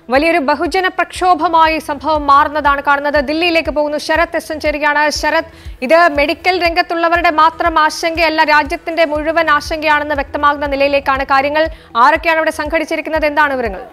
വലിയൊരു ബഹുജന പ്രക്ഷോഭമായി സംഭവം മാറുന്നതാണ് കാണുന്നത് ദില്ലിയിലേക്ക് പോകുന്നു ശരത് എസ് എൻ ചേരുകയാണ് ശരത് ഇത് മെഡിക്കൽ രംഗത്തുള്ളവരുടെ മാത്രം ആശങ്കയല്ല രാജ്യത്തിന്റെ മുഴുവൻ ആശങ്കയാണെന്ന് വ്യക്തമാകുന്ന നിലയിലേക്കാണ് കാര്യങ്ങൾ ആരൊക്കെയാണ് ഇവിടെ സംഘടിച്ചിരിക്കുന്നത് എന്താണ് വിവരങ്ങൾ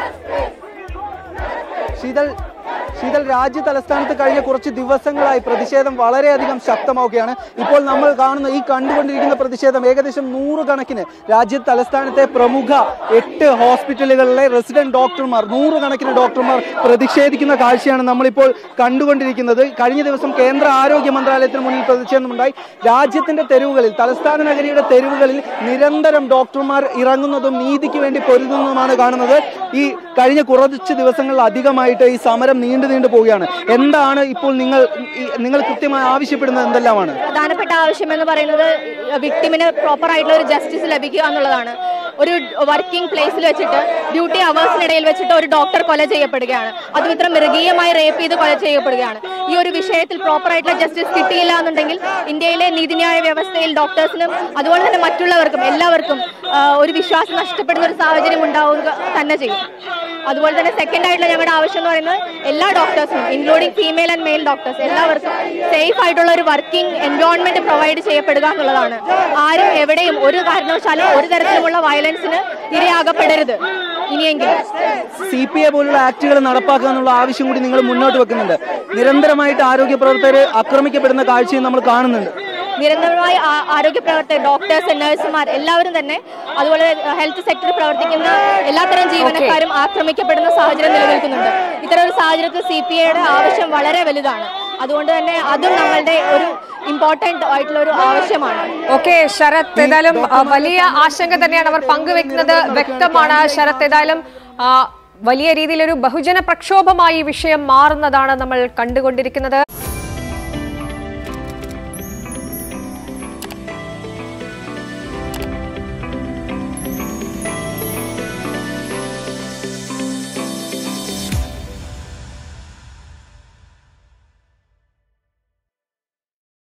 ശീതൽ ശീതൽ രാജ്യ തലസ്ഥാനത്ത് കഴിഞ്ഞ കുറച്ച് ദിവസങ്ങളായി പ്രതിഷേധം വളരെയധികം ശക്തമാവുകയാണ് ഇപ്പോൾ നമ്മൾ കാണുന്ന ഈ കണ്ടുകൊണ്ടിരിക്കുന്ന പ്രതിഷേധം ഏകദേശം നൂറുകണക്കിന് രാജ്യ തലസ്ഥാനത്തെ പ്രമുഖ എട്ട് ഹോസ്പിറ്റലുകളിലെ റെസിഡന്റ് ഡോക്ടർമാർ നൂറുകണക്കിന് ഡോക്ടർമാർ പ്രതിഷേധിക്കുന്ന കാഴ്ചയാണ് നമ്മളിപ്പോൾ കണ്ടുകൊണ്ടിരിക്കുന്നത് കഴിഞ്ഞ ദിവസം കേന്ദ്ര ആരോഗ്യ മന്ത്രാലയത്തിന് മുന്നിൽ പ്രതിഷേധമുണ്ടായി രാജ്യത്തിന്റെ തെരുവുകളിൽ തലസ്ഥാന നഗരിയുടെ തെരുവുകളിൽ നിരന്തരം ഡോക്ടർമാർ ഇറങ്ങുന്നതും നീതിക്ക് വേണ്ടി പൊരുതുന്നതുമാണ് കാണുന്നത് ഈ കഴിഞ്ഞ കുറച്ച് ദിവസങ്ങളിൽ അധികമായിട്ട് ഈ സമരം നീണ്ടു നീണ്ടു പോവുകയാണ് എന്താണ് ഇപ്പോൾ നിങ്ങൾ ഈ- നിങ്ങൾ കൃത്യമായി ആവശ്യപ്പെടുന്നത് എന്തെല്ലാമാണ് പ്രധാനപ്പെട്ട ആവശ്യം എന്ന് പറയുന്നത് വിക്ടിമിന് പ്രോപ്പർ ആയിട്ടുള്ള ഒരു ജസ്റ്റിസ് ലഭിക്കുക എന്നുള്ളതാണ് ഒരു വർക്കിംഗ് പ്ലേസിൽ വെച്ചിട്ട് ഡ്യൂട്ടി അവേഴ്സിനിടയിൽ വെച്ചിട്ട് ഒരു ഡോക്ടർ കൊല ചെയ്യപ്പെടുകയാണ് അതും ഇത്ര മൃഗീയമായി റേപ്പ് ചെയ്ത് കൊല ചെയ്യപ്പെടുകയാണ് ഈ ഒരു വിഷയത്തിൽ പ്രോപ്പർ ആയിട്ടുള്ള ജസ്റ്റിസ് കിട്ടിയില്ല എന്നുണ്ടെങ്കിൽ ഇന്ത്യയിലെ നീതിന്യായ വ്യവസ്ഥയിൽ ഡോക്ടേഴ്സിനും അതുപോലെ തന്നെ മറ്റുള്ളവർക്കും എല്ലാവർക്കും ആ, ഒരു വിശ്വാസം നഷ്ടപ്പെടുന്ന ഒരു സാഹചര്യം ഉണ്ടാവുക തന്നെ ചെയ്യും അതുപോലെ തന്നെ സെക്കൻഡ് ആയിട്ടുള്ള ഞങ്ങളുടെ ആവശ്യം എന്ന് പറയുന്നത് എല്ലാ ഡോക്ടേഴ്സിനും including female and male doctors എല്ലാവർക്കും സേഫ് ആയിട്ടുള്ള ഒരു വർക്കിംഗ് എൻവയോൺമെന്റ് പ്രൊവൈഡ് ചെയ്യപ്പെടുക എന്നുള്ളതാണ് ആരും എവിടെയും ഒരു കാരണവശാലും ഒരു തരത്തിലുമുള്ള വയലൻസിന് ഇരയാകപ്പെടരുത് ഇനിയെങ്കിലും സി പി എ പോലുള്ള ആക്ടുകൾ നടപ്പാക്കുക എന്നുള്ള ആവശ്യം കൂടി നിങ്ങൾ മുന്നോട്ട് വെക്കുന്നുണ്ട് നിരന്തരമായിട്ട് ആരോഗ്യ പ്രവർത്തകർ ആക്രമിക്കപ്പെടുന്ന കാഴ്ചയും നമ്മൾ കാണുന്നുണ്ട് നിരന്തരമായി ആ- ആരോഗ്യ പ്രവർത്തകർ ഡോക്ടേഴ്സ് നഴ്സുമാർ എല്ലാവരും തന്നെ അതുപോലെ ഹെൽത്ത് സെക്ടറിൽ പ്രവർത്തിക്കുന്ന എല്ലാത്തരം ജീവനക്കാരും ആക്രമിക്കപ്പെടുന്ന സാഹചര്യം നിലനിൽക്കുന്നുണ്ട് ഇത്തരം ഒരു സാഹചര്യത്തിൽ സി പി ഐയുടെ ആവശ്യം വളരെ വലുതാണ് അതുകൊണ്ട് തന്നെ അതും നമ്മളുടെ ഒരു ഇമ്പോർട്ടന്റ് ആയിട്ടുള്ള ഒരു ആവശ്യമാണ് ഓക്കെ ശരത് ഏതായാലും ആ, വലിയ ആശങ്ക തന്നെയാണ് അവർ പങ്കുവെക്കുന്നത് വ്യക്തമാണ് ശരത് ഏതായാലും ആ, വലിയ രീതിയിലൊരു ബഹുജന പ്രക്ഷോഭമായി ഈ വിഷയം മാറുന്നതാണ് നമ്മൾ കണ്ടുകൊണ്ടിരിക്കുന്നത്